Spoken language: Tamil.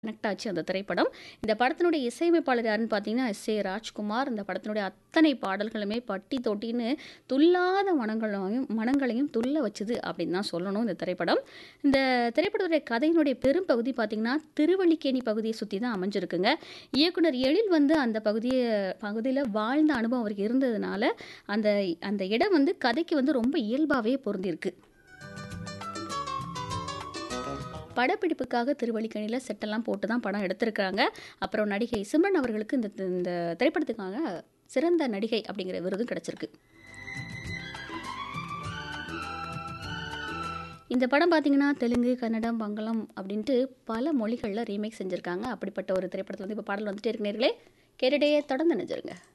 கனெக்ட் ஆச்சு அந்த திரைப்படம். இந்த படத்தினுடைய இசையமைப்பாளர் யாருன்னு பார்த்தீங்கன்னா, எஸ். ஏ. ராஜ்குமார். இந்த படத்தினுடைய அத்தனை பாடல்களுமே பட்டி தொட்டின்னு துள்ளாத மனங்களையும் மனங்களையும் துள்ள வச்சது அப்படின்னு தான் சொல்லணும் இந்த திரைப்படம். இந்த திரைப்படத்துடைய கதையினுடைய பெரும்பகுதி பார்த்தீங்கன்னா, திருவல்லிக்கேணி பகுதிய சுத்தி தான் அமைஞ்சிருக்குங்க. இயக்குனர் எழில் வந்து அந்த பகுதிய பகுதியில வாழ்ந்த அனுபவம் அவருக்கு இருந்ததுனால, அந்த அந்த இடம் வந்து கதைக்கு வந்து ரொம்ப இயல்பாவே பொருந்திருக்கு. படப்பிடிப்புக்காக திருவல்லிக்கேணியில செட்டெல்லாம் போட்டு தான் படம் எடுத்திருக்காங்க. அப்புறம் நடிகை சிம்ரன் அவர்களுக்கு இந்த இந்த திரைப்படத்துக்காக சிறந்த நடிகை அப்படிங்கிற விருதும் கிடைச்சிருக்கு. இந்த படம் பார்த்தீங்கன்னா, தெலுங்கு, கன்னடம், வங்காளம் அப்படின்ட்டு பல மொழிகள்ல ரீமேக் செஞ்சிருக்காங்க. அப்படிப்பட்ட ஒரு திரைப்படத்துல வந்து இப்ப பாடல் வந்துட்டே இருக்கு நேயர்களே. கேட்டுட்டே தொடர்ந்து இணைஞ்சிருங்க.